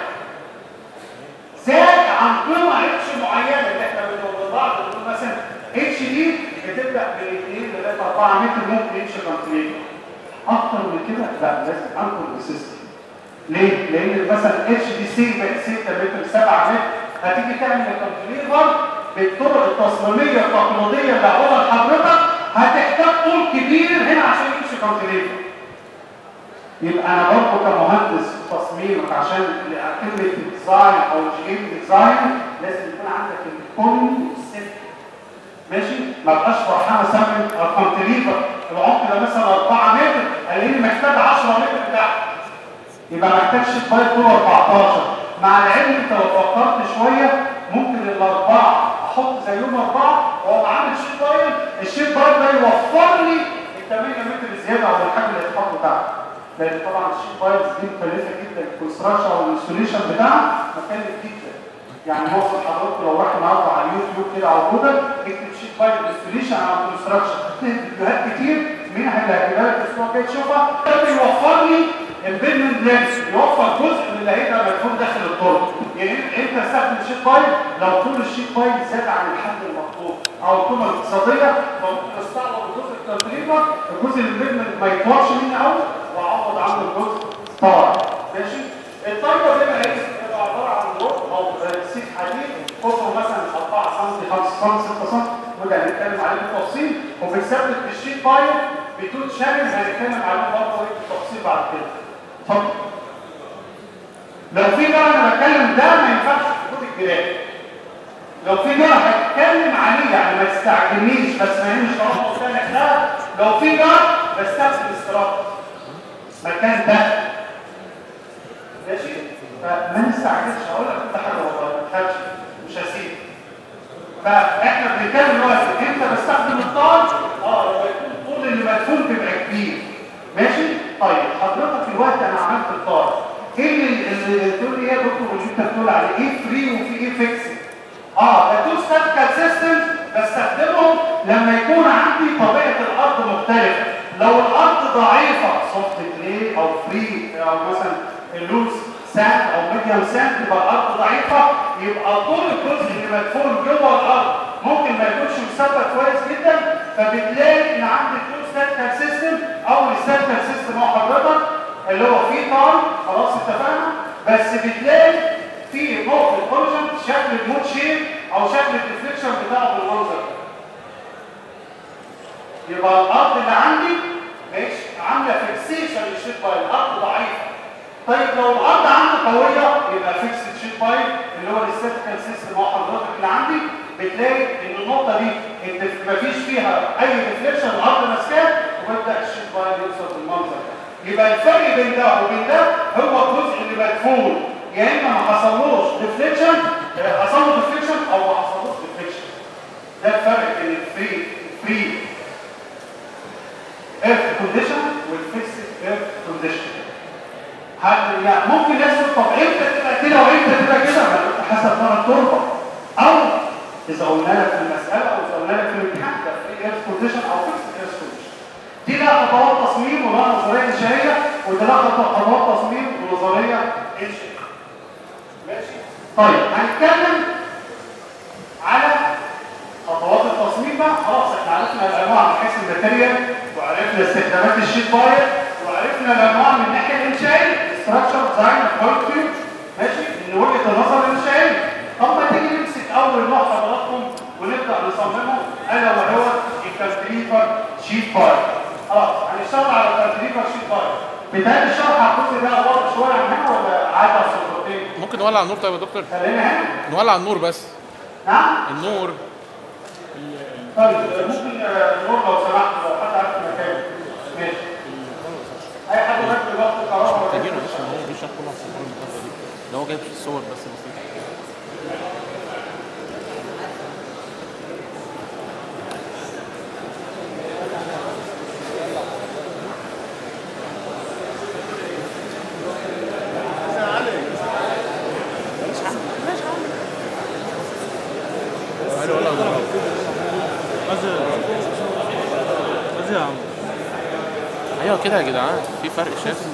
زاد عن قيمه اتش معينه اللي احنا بنقول لبعض بنقول مثلا اتش دي بتبدا من 2 لغايه 4 متر ممكن يمشي كانتليفر اكتر من كده لا لازم انكورنج سيستم ليه؟ لان مثلا اتش دي سي بقت 6 متر 7 متر هتيجي تعمل الكانتليفر بالطرق التصميميه التقليديه اللي هقولها لحضرتك هتحتاج طول كبير هنا عشان يمشي كانتليفر يبقى انا برضه كمهندس تصميمك عشان كلمه ديزاين او جي ديزاين لازم يكون عندك الكون والسيفتي ماشي ما بقاش فرحان اسمي الكانتليفر العمق ده مثلا 4 متر قال لي محتاج 10 متر تحت يبقى محتاج شيت بايب طول 14 مع العلم انت لو فكرت شويه ممكن الاربعه احط زيهم اربعه واقوم عامل شيت بايب الشيت بايب ده يوفر لي ال 8 متر زياده او الحاجه اللي هتتحط تحت لان طبعا الشيت بايبس دي مكلفه جدا الكونستراكشن او الانستوليشن بتاعها مكلف جدا يعني معظم حضراتكم لو رحت النهارده على اليوتيوب كده او جوجل اكتب شيت بايب انستوليشن او كونستراكشن هتلاقي فيديوهات كتير منها اللي هجيبها لك الاسبوع الجاي تشوفها ده بيوفر لي البيلمنت لينس يوفر جزء من اللي هيبقى مدفون داخل الطرق يعني انت استخدم شيت بايب لو طول الشيت بايب زاد عن الحد المطلوب او القيمه الاقتصاديه فممكن استعوض الجزء التنظيفه الجزء اللي البيلمنت ما يطورش مني قوي واعوض عنه الجزء طبعا ماشي الطيبه زي ما هي بتبقى عباره عن لوح او سيخ حديد قطره مثلا 4 سم 5 سم 6 سم وده هنتكلم عليه بالتفصيل وبنثبت بالشيت بايب بتوت شامل هنتكلم عليه برضه بالتفصيل بعد كده اتفضل لو في نوع انا بتكلم ده ما ينفعش في كود الجيران لو في نوع هتكلم عليه يعني ما تستعجلنيش بس ما يهمش طالما قدامك لا لو في نوع بستخدم استراحه مكان ده ماشي فما نستعجلش هقول لك انت حاجه والله ما تخافش مش هسيب فاحنا بنتكلم دلوقتي انت بستخدم الطار اه لما يكون الطول اللي مدفون بيبقى كبير ماشي طيب حضرتك دلوقتي انا عملت الطار ايه اللي اللي تقول لي ايه يا دكتور اللي انت بتقول عليه ايه فري وفي ايه فيكسد اه ده تو ستاتيكال سيستم بستخدمهم لما يكون عندي طبيعه الارض مختلفه لو الارض ضعيفه سوفت كلي او فري او مثلا لوز ساند او ميديوم ساند يبقى الارض ضعيفه يبقى طول الجزء اللي مدفون جوه الارض ممكن ما يكونش مثبت كويس جدا فبتلاقي ان عندك تو ستاتيكال سيستم او الستاتيكال سيستم هو حضرتك اللي هو فيه طال خلاص اتفقنا بس بتلاقي في نقطه اوريجن شكل المود شيب او شكل الديفليكشن بتاعه بالمنظر ده يبقى الارض اللي عندي مش عامله فيكسيشن للشيت بايل الارض ضعيفه طيب لو الارض عندي قويه يبقى فيكسد شيت بايل اللي هو الاستاتيكال سيستم هو حضرتك اللي عندي بتلاقي ان النقطه دي انت مفيش فيها اي ديفليكشن الارض ماسكاه وبيبدا الشيت بايل يوصل بالمنظر ده يبقى الفرق بين ده وبين ده هو الجزء اللي مدفون يا اما ما حصلوش ديفليكشن حصل له ديفليكشن او ما حصلوش ديفليكشن ده الفرق بين الفري الفري ايرث كونديشن والفيكسد ايرث كونديشن هل يعني ممكن يحصل طب امتى تبقى كده وامتى تبقى كده ما انت حسب نوع التربه او اذا قلنا لك في المساله او اذا قلنا لك في الامتحان ده فري ايرث كونديشن او فيكسد ايرث كونديشن دي لها خطوات تصميم ولها نظريه انشائيه وده لها خطوات تصميم ونظريه انشائيه ماشي طيب هنتكلم على خطوات التصميم بقى خلاص احنا عرفنا الانواع من حيث الماتيريال وعرفنا استخدامات الشيت باير وعرفنا الانواع من الناحيه الانشائيه ستراكشر ديزاين بوينت ماشي من وجهه النظر الانشائيه طب ما تيجي نمسك اول نوع حضراتكم ونبدا نصممه الا وهو الكالتريفر شيت باير خلاص هنشتغل على الكالتريفر شيت باير بتهيألي الشرح على الجزء ده واضح شويه عن هنا ولا عادي على السطرتين؟ ممكن نولع النور طيب يا دكتور خلينا هنا نولع النور بس نعم النور طيب ممكن آه، نور لو سمحت لو حد عارف المكان ماشي اي حد راكب ضغط الكهرباء ولا محتاجينه بس هو بيشرح كل على الصور المحاضرة دي ده هو جايب الصور بس بسيطة تعالى ولا النور. نزل نزل يا عم ايوه كده يا جدعان في فرق شاسع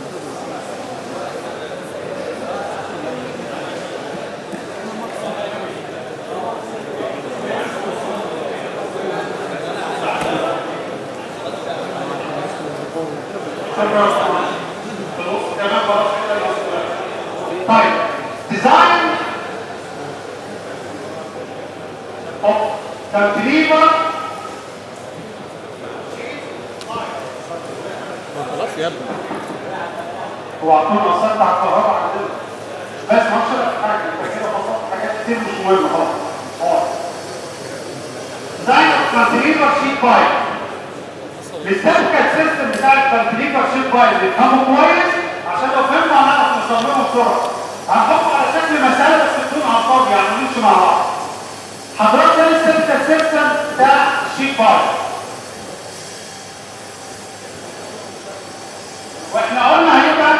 شكرا خلاص كمان خلاص كده طيب ديزاين اوف كانتليفر خلاص يا ابني هو عطونا اثار بتاع الكهرباء عندنا بس ما اعرفش في حاجه انت كده بسطت حاجات كتير مش مهمه خلاص خلاص ديزاين اوف كانتليفر شيت بايل السيركل سيستم بتاع الكانتليفر شيت بايل نفهمه كويس عشان لو فهمنا هنعرف نصممه بسرعه هنحطه على شكل مساله بس تكون على الفاضي يعني نمشي مع بعض حضرتك ده السيركل سيستم بتاع الشيت بايل واحنا قلنا هيبقى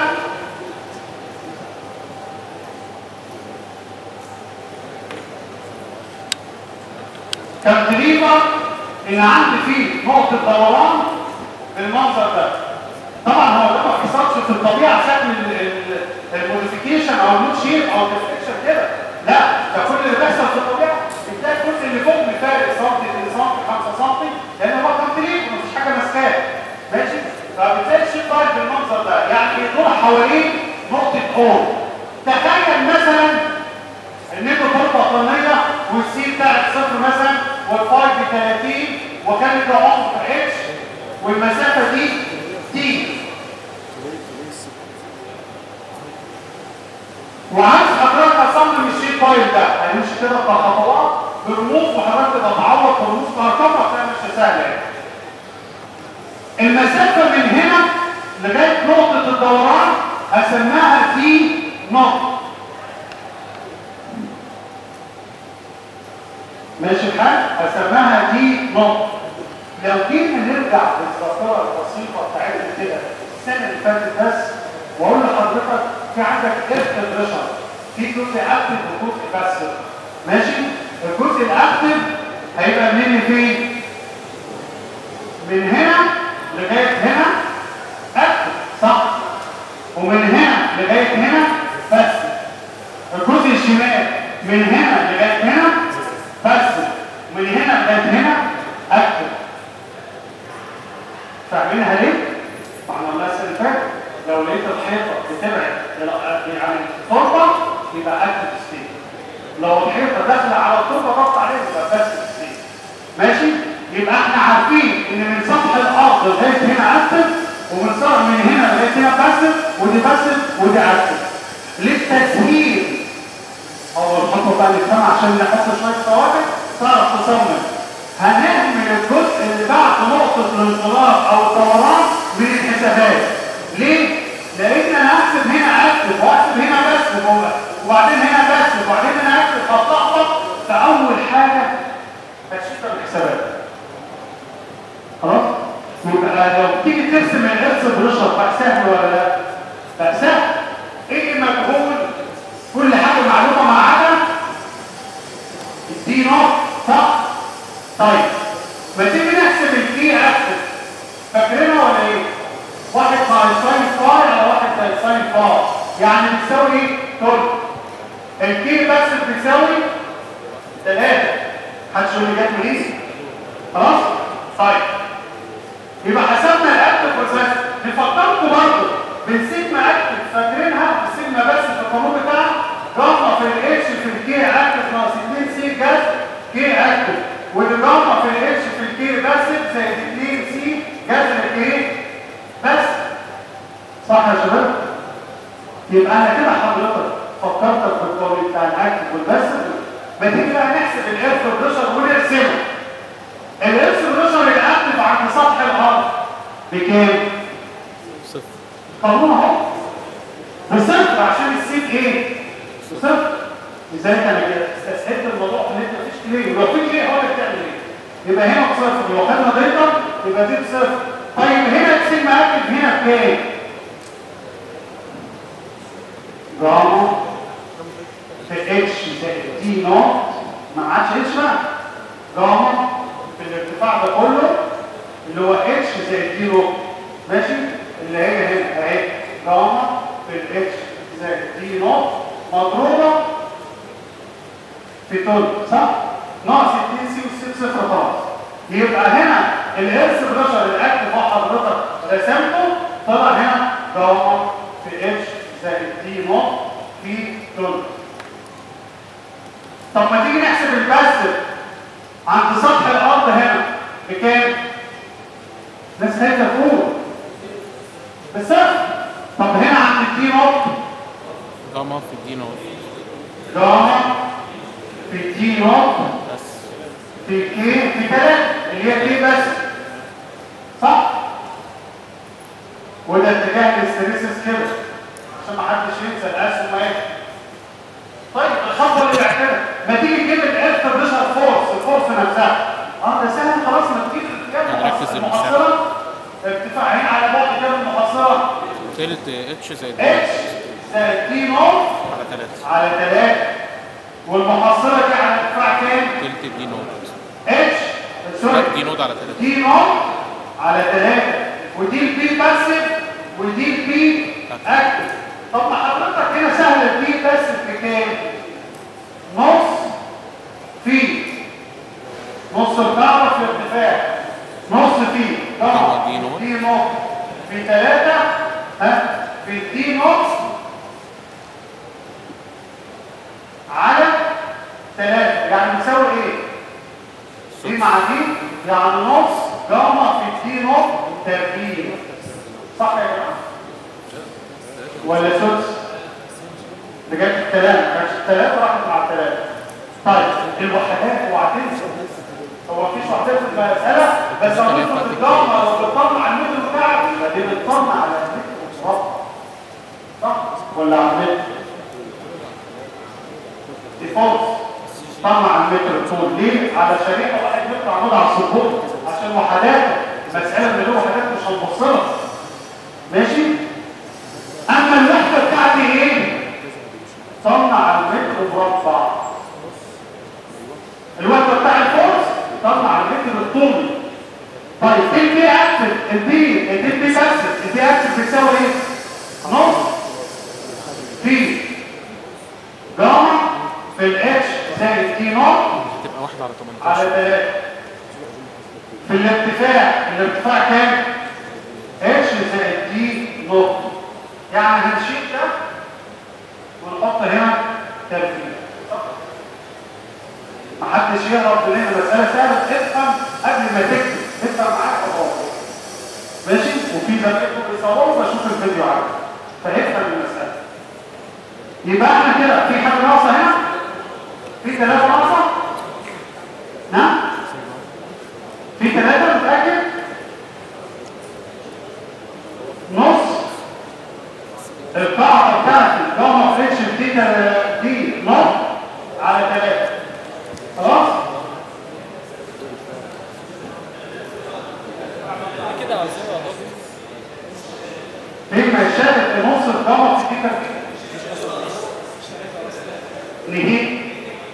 كانتليفر ان عندي فيه نقطه دوران بالمنظر ده طبعا هو ده ما حصلش في الطبيعه شكل الموديفيكيشن او المود شيب او الديفليكشن كده لا ده كل اللي بيحصل في الطبيعه بتلاقي الجزء اللي فوق مفارق سم 2 سم 5 سم لان هو كانتليفر مفيش حاجه ماسكاه ماشي فبتلاقي الشيب بايل بالمنظر ده يعني يدور حوالين نقطه او تخيل مثلا ان انتوا تربه طنيه والسي بتاعك صفر مثلا والفاي ب 30 وكان ده عمق اتش والمسافه دي تي وعايز حضرتك اصمم الشيت بايل ده هنمشي كده بخطوات برموز وحضرتك تبقى تعوض برموز كهرباء هتلاقي ماشيه سهله يعني. المسافه من هنا لغايه نقطه الدوران هسميها تي نقطه ماشي الحال هسميها دي نقطة لو جينا نرجع للذاكرة البسيطة بتاعتنا كده السنة اللي فاتت بس واقول لحضرتك في عندك اف بريشر في جزء اكتف وجزء باسف ماشي الجزء الاكتف هيبقى منين لفين؟ من هنا لغاية هنا واحنا قلنا السنه اللي فاتت لو لقيت الحيطه بتبعد إلى- يعني التربه يبقى اكتف ستيت لو الحيطه داخله على التربه ضغط عليها يبقى باسف ستيت ماشي يبقى احنا عارفين ان من سطح الارض لغايه هنا اكتف ومن سطح من هنا لغايه هنا باسف ودي باسف ودي اكتف للتسهيل اول خطوه بقى نفهمها عشان نحط شويه ثوابت تعرف تصمم هنعمل الجزء اللي بعد نقطه الانطلاق او الدوران من الحسابات ليه؟ لان انا هكتب هنا اكتب واكتب هنا بس وبعدين هنا بس وبعدين هنا اكتب فاتلخبط فاول حاجه تشتغل الحسابات خلاص؟ يبقى لو تيجي ترسم الارث بريشر بقى سهل ولا لا؟ بقى سهل ايه المجهول كل حاجه معلومه ما عدا الدي نوت صح؟ طيب ما تيجي نحسب الدي اكتف فاكرينها ولا ايه؟ واحد باي ساين فاي على واحد باي ساين فاي يعني بتساوي ايه؟ تلت الكي بس بتساوي ثلاثة محدش يقول لي جت منين؟ خلاص؟ طيب يبقى حسبنا الاكتف والسايس نفكركم برضه بالسيجما اكتف فاكرينها السيجما بس في القانون بتاعها جاما في الاتش في الكي اكتف ناقص 2 سي جاز كي اكتف والجاما في الاتش في الكي بس زائد 2 سي جاز الكي بس صح يا شباب؟ يبقى انا كده حضرتك فكرتك بالقانون بتاع الاكتف والبس ما تيجي بقى نحسب الايرث بريشر ونرسمه الايرث بريشر الاكتف عند سطح الارض بكام؟ صفر قانون اهو بصفر عشان السيت ايه؟ بصفر لذلك انا كده استسهلت الموضوع ان انت مفيش كليه ولو في كليه هو اللي بتعمل ايه؟ يبقى هنا بصفر لو خدنا دايتا يبقى دي بصفر طيب هنا السيجما اكتف هنا بكام؟ جاما في اتش زائد دي نوت ما عادش اتش بقى جاما في الارتفاع ده كله اللي هو اتش زائد دي نوت ماشي اللي هي هنا اهي جاما في الاتش زائد دي نوت مضروبه في تل صح ناقص 2 سي والسي صفر خلاص يبقى هنا الارث بريشر الاكتف اللي حضرتك رسمته طلع هنا جاما في اتش زائد دي نوت في تل طب ما تيجي نحسب الباسف عند سطح الارض هنا بكام؟ ناس هيك فوق بصفر طب هنا عند الدي نوت جاما في الدي نوت جاما في الدي نوت بس في كي في ثلاثة اللي هي كي بس صح؟ وده اتجاه الاستريسس كده عشان ما حدش ينسى الاسهم اهي طيب الخطوه اللي بعدها ما تيجي تجيب الالف بريشر فورس الفورس نفسها اه ده سهل خلاص ما تجيب يعني ركز المحصله ارتفاع هنا على بعد كام المحصله تلت اتش زائد دي اتش زائد دي نوت على تلاتة على 3 والمحصله دي على ارتفاع كام؟ تلت دي نوت اتش لا، سوري دي نوت على تلاتة دي نوت على 3 ودي البي باسف ودي البي اكتف طب ما حضرتك هنا سهله البي باسف بكام؟ نص في نص الكعبه في ارتفاع نص في طبعا دي نوت. دي نوت في 3 ها في دي نوت على 3 يعني بتساوي ايه؟ دي مع دي يعني نص جاما في دي نص تربيع صح يا جماعه ولا سدس ده جت الثلاثه كانت الثلاثه راحت مع الثلاثه طيب الوحدات اوعى تنسى هو مفيش وحدات في المساله بس لو نفرض الجاما لو بتطلع على المتر بتاعك دي بتطلع على المتر بالظبط صح ولا على المتر دي فولس طلع المتر طول ليه؟ على شريحه واحد متر عمود على السبوره عشان وحدات مسألة من دول وحدات مش هنبص لها ماشي؟ أما الوحدة بتاعتي إيه؟ صنع المتر مربع الوحدة بتاع الفورس صنع المتر الطولي طيب ايه البي اكتف؟ البي البي بي بس البي اكتف بتساوي ايه؟ نص في جاما في الاتش زائد تي نوت هتبقى واحدة على على 18 3 في الارتفاع الارتفاع كام؟ اتش زائد دي نقطة يعني هنشيل ده ونحط هنا ترتيب محدش يهرب مننا مسألة سهلة افهم قبل ما تكتب افهم معاك خطوات ماشي وفي زمايلكم بيصوروا بشوف الفيديو عادي فافهم المسألة يبقى احنا كده في حاجة ناقصة هنا في ثلاثة ناقصة نعم في ثلاثة متأكد نص القاعدة بتاعت الجاما فريكشن دي دي نص على ثلاثة خلاص؟ كده عايزينها يا دكتور فين ما يشارك في نص الجاما في دي نجيب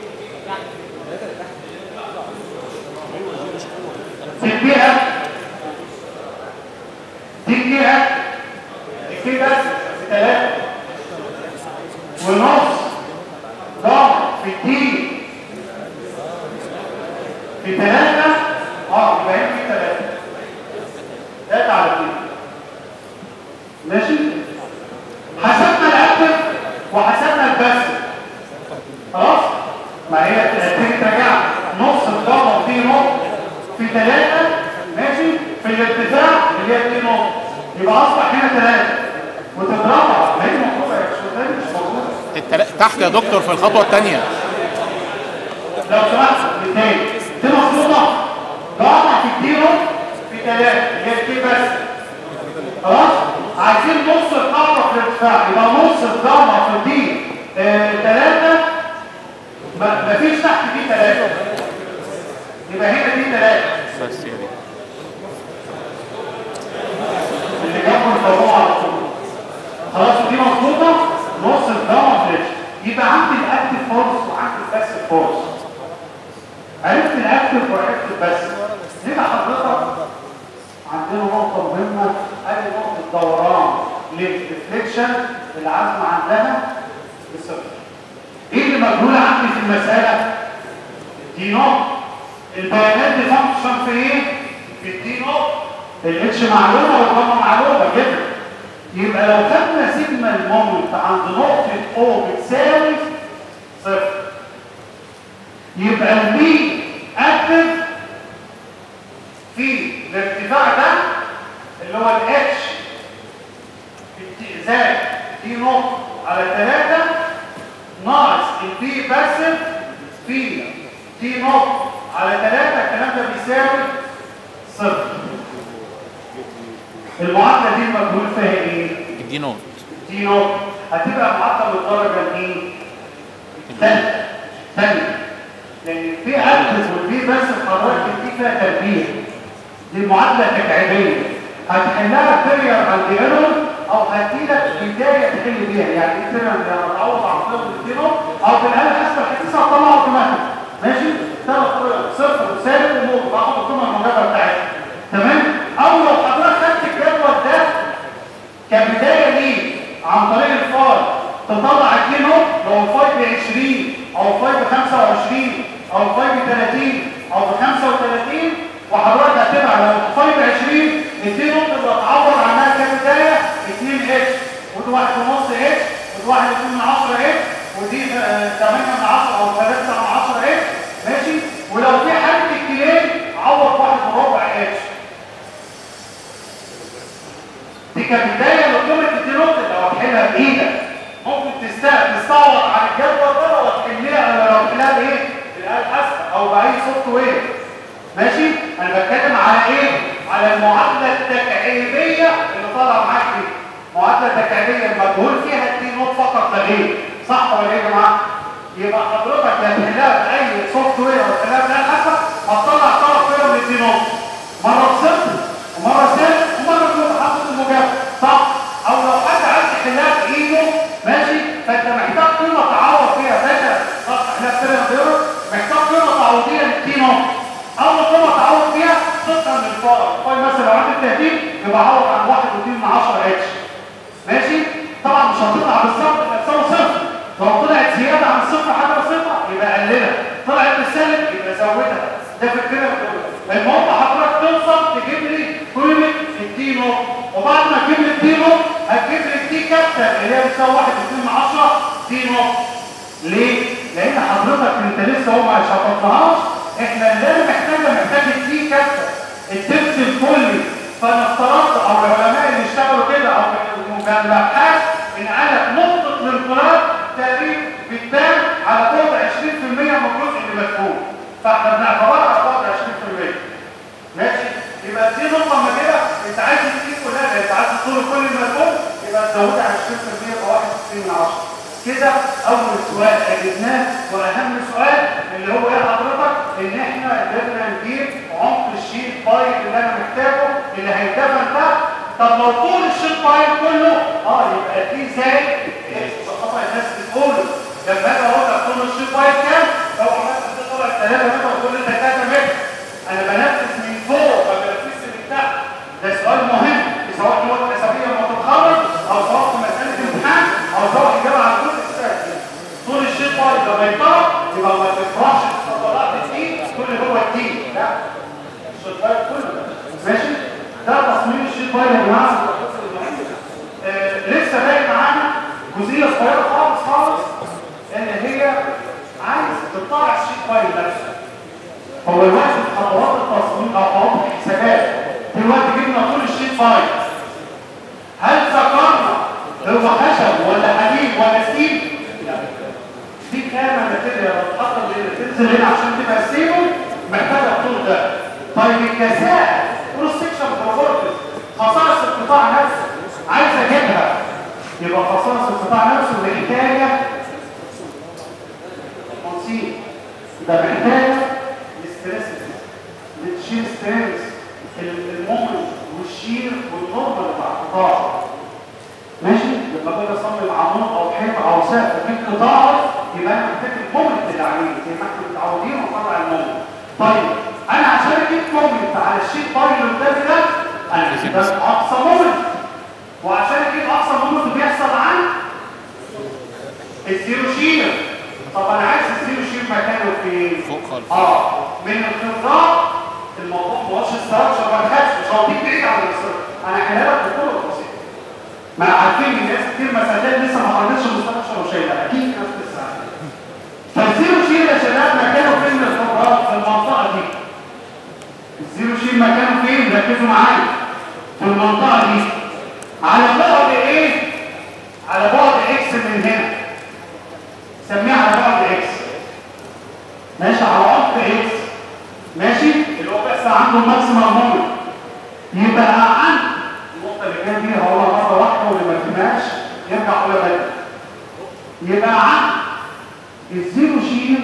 في البيئة دي البيئة دي كده ثلاثة ونص ضغط في الدين في ثلاثة اه يبقى هنا في ثلاثة ثلاثة على اثنين ماشي حسبنا الاكتف وحسبنا الباسف خلاص ما هي هتيجي تراجع نص الضغط في نقطة في ثلاثة ماشي في الارتفاع اللي هي دي نقطة يبقى اصبح هنا ثلاثة وتضربها ما هي موجودة يا شباب مش موجودة التلا- تحت يا دكتور في الخطوه الثانيه لو سمحت الاثنين دي مفروضة ضغط في الديرو في ثلاثة اللي هي دي بس خلاص عايزين نص القاعدة في الارتفاع يبقى نص الضغط في دي آه، ثلاثة ما- مفيش تحت دي ثلاثة يبقى هنا دي ثلاثة بس يا ريت اللي جنبه الفروع على طول خلاص دي مظبوطه نص الجاما فريش يبقى عندي الاكتف فورس وعندي الباسف فورس عرفت الاكتف وعرفت الباسف هنا حضرتك عندنا نقطه مهمه ادي نقطه دوران للريفليكشن العزم عندها بصفر ايه اللي مجهول عندي في المساله دي نقطه البيانات دي فانكشن في ايه في الدي نقطه الاتش معلومه والجاما معلومه كده يبقى لو خدنا سيجما المومنت عند نقطه او بتساوي صفر يبقى البي اكتف في الارتفاع ده اللي هو الاتش زائد دي نقطه على 3 ناقص البي باسف في دي نقطه على 3 الكلام ده بيساوي صفر المعادله دي المجهول فيها ايه دي نوت دي نقطه هتبقى معادله بالدرجه الايه ثالثه ثانيه لان في اكتف والبي بس حضرتك دي فيها تربيه دي معادله تكعيبيه هتحلها بيرير عند ايرون او هتجيلك بدايه تحل بيها يعني ايه بيرير يعني هتعوض عن طريق الزيرو او في الاله حسب الحساب هتطلع اوتوماتيك ماشي ثلاث طرق صفر وسالب وموجب باخد القيمه الموجبه بتاعتها تمام او لو حضرتك خدت الجدول ده كبداية ليه عن طريق الفاي تطلع الكيلو لو الفاي ب 20 او الفاي ب 25 او الفاي ب 30 او ب 35 وحضرتك هتبقى لو الفاي ب 20 2 نقطة تعبر عنها كبداية 2 اتش ودي 1 ونص اتش ودي 1 2 من 10 اتش ودي 8 من 10 او 3 من 10 اتش ماشي ولو في حاجة الكلين عوض 1 وربع اتش دي كبدايه لقيمه الدينوت لو هتحلها بايدك ممكن تست- تستعوض عن الجدول ده لو هتحلها لو هتحلها بايه؟ بالاله الحاسبه او باي سوفت وير ماشي؟ انا بتكلم على ايه؟ على المعادله التكعيبيه اللي طالعه معاك دي معادله تكعيبيه المجهول فيها الدينوت فقط لا غير صح ولا ايه يا جماعه؟ يبقى حضرتك يا تحلها باي سوفت وير او تحلها بالاله الحاسبه هتطلع طرف فيها من الدينوت مره بصفر ومره صفر ومره بتبقى حاطط المجابه صح او لو حد عايز يحلها بايده ماشي فانت محتاج قيمه تعوض فيها باشا صح احنا بتبقى بيرو محتاج قيمه تعويضيه للكينو اول قيمه تعوض فيها صفر من الفاي الفاي مثلا لو عندك تهديد يبقى عوض عن 1 و2 من 10 اتش ماشي طبعا مش هتطلع بالظبط يبقى تساوي صفر لو طلعت زياده عن الصفر حاجه بسيطه يبقى قللها طلعت بالسالب يبقى زودها ده في الكلام المهم حضرتك توصل تجيب لي قيمه الدينو وبعد ما تجيب لي الدينو كابيتال اللي هي بتساوي 1 2 من 10 دي نقطه ليه؟ لان حضرتك انت لسه هو ما شرطناهاش احنا اللي انا محتاجه محتاج الدي كابيتال الدبس الكلي فانا افترضت او العلماء اللي اشتغلوا كده او الابحاث ان انا نقطه الانقلاب تقريبا بتبان على بعد 20% من الجزء اللي مدفون فاحنا بنعتبرها على بعد 20% ماشي يبقى دي نقطه ما كده انت عايز تجيب كلها انت عايز طول كل المدفون يبقى تزودها 20% يبقى 61 من 10 كده اول سؤال اجبناه واهم سؤال اللي هو ايه حضرتك ان احنا قدرنا نجيب عمق الشيت بايب اللي انا محتاجه اللي هيتدفن تحت طب لو طول الشيت بايب كله اه يبقى دي زي طبعا الناس بتقول لما انا اقول لك طول الشيت بايب كام لو عملت طلع 3 متر وتقول لي 3 متر انا بنفذ من فوق ما بنفذش من تحت ده سؤال مهم سواء لغه حسابيه لما تتخرج او سواء في مساله امتحان او سواء اجابه على الجزء الثاني طول الشيء طالب لما يطلع يبقى ما تفرحش طلعت التين كل هو التين لا الشيء طالب كله ماشي ده تصميم الشيء طالب يا جماعه آه لسه باقي معانا جزئيه صغيره خالص خالص ان هي عايز تطلع الشيء طالب نفسه هو الواحد خطوات التصميم او خطوات الحسابات دلوقتي جبنا طول الشيت فايل هل ذكرنا هو خشب ولا حديد ولا ستيل؟ لا دي كامة ماتيريال بتتحط تنزل هنا عشان تبقى ستيبل محتاجة الطول ده طيب الكثافة كروس سكشن بروبورتس خصائص القطاع نفسه عايز اجيبها يبقى خصائص القطاع نفسه محتاجة تنسيق ده محتاجة الاستريس بتشيل ستريس المومنت والشير والنورمال بتاع القطاع ماشي لما باجي اصمم عمود او حيط او سقف في قطاع يبقى انا محتاج المومنت اللي عليه زي ما احنا متعودين ونطلع المومنت طيب انا عشان اجيب مومنت على الشيت بايل اللي قدامي ده انا محتاج اقصى مومنت وعشان اجيب اقصى مومنت بيحصل عن الزيرو شير طب انا عايز الزيرو شير مكانه فين؟ فوق خالص اه من الخبرات الموضوع ما هوش استراكشر ما خدش مش هوديك بعيد عن الاستراكشر انا هحلها لك بكل التفاصيل ما عارفين ان ناس كتير مسألات لسه ما قرنتش الاستراكشر وشايلها اكيد ناس لسه عارفين فالزيرو شير يا شباب مكانه فين من الخبرات في المنطقه دي الزيرو شير مكانه فين ركزوا معايا في المنطقه دي على بعد ايه على بعد اكس من هنا سميها على بعد اكس ماشي على عمق اكس ماشي اللي هو بيحصل عنده الماكسيمم مومنت يبقى عن النقطه اللي كان فيها هو مره واحده واللي ما فهمهاش يرجع اولى بدري يبقى عن الزيرو شير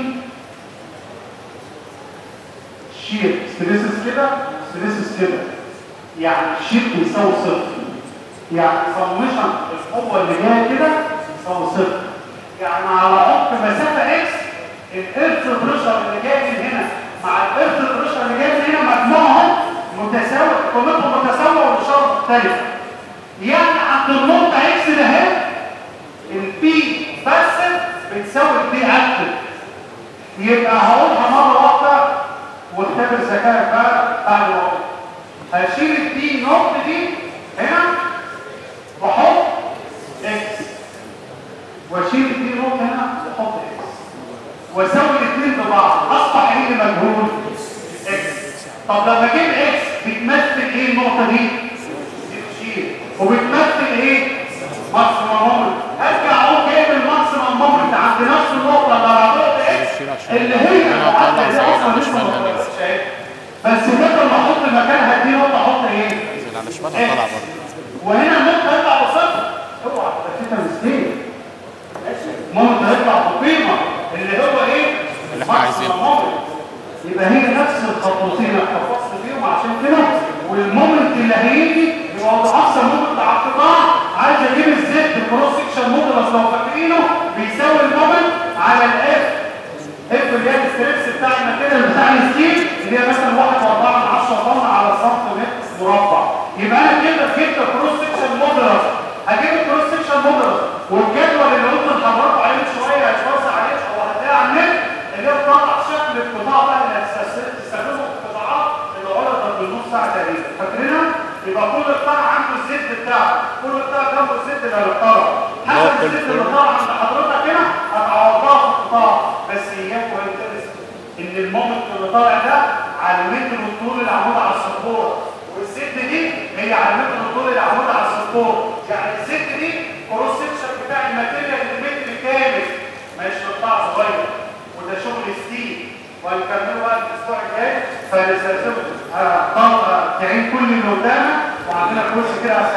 شير ستريسس كده ستريسس كده يعني الشير بيساوي صفر يعني سمشن القوه اللي جايه كده بيساوي صفر يعني على عمق مسافه اكس الارث بريشر اللي جاي من هنا مع الارث بريشر اللي جاي من هنا مجموعهم متساوي قيمتهم متساويه والاشاره مختلفه يعني عند النقطه اكس ده اهي البي بس بتساوي البي اكتف يبقى هقولها مره واحده واختبر ذكائك بقى بعد ما اقول هشيل البي نقطه دي هنا واحط اكس واشيل البي نقطه هنا واحط اكس واسوي الاثنين ببعض اصبح ايه اللي مجهول اكس طب لما اجيب اكس بتمثل ايه النقطه دي شيل وبتمثل ايه ماكسيمم مومنت ارجع اقول جايب الماكسيمم مومنت عند نفس النقطه اللي على بعد اكس اللي هي المعادله دي اصلا لسه ما اتغيرتش اهي. بس بدل ما احط مكانها دي نقطه احط ايه اللي على شمالها طالع برضه وهنا النقطه يطلع بصفر اوعى تفتح مستيك ممكن هيطلع بقيمه اللي هو ايه اللي احنا عايزينه. المومنت. يبقى هي نفس الخطوتين اللي احتفظت بيهم عشان كده والمومنت اللي هيجي يبقى اقصى مومنت على القطاع عايز اجيب الزد كروس سكشن مودولس لو فاكرينه بيساوي المومنت على الاف اف اللي هي الستريبس بتاع الماتيريال بتاع الستيل اللي هي مثلا 1.4 من 10 طن على سنتيمتر مربع يبقى انا كده جبت كروس سكشن مودولس هجيب الكروس سكشن مودولس والجدول اللي قلت لحضراتكم عليه شويه هيتوزع عليه او هتلاقيه على النت اللي هي بتطلع شكل القطاع بقى اللي هتستخدمه تستخدمه في القطاعات اللي عرضت بالنص ساعه تقريبا فاكرينها؟ يبقى كل قطاع عنده الزد بتاعه كل قطاع جنبه الزد اللي هيختاره حسب الست اللي طالعه عند حضرتك هنا هتعوضها في القطاع بس اياك وانترست ان المومنت اللي طالع ده على المتر والطول العمود على السبوره والست دي هي على المتر والطول العمود على السبوره يعني الست دي كروس سكشن بتاع الماتيريال المتر كامل مش قطاع صغير وده شغل ستيل وهنكمله بقى الاسبوع الجاي فنستخدمه طاقه تعين كل اللي قدامك وعندنا كورس كده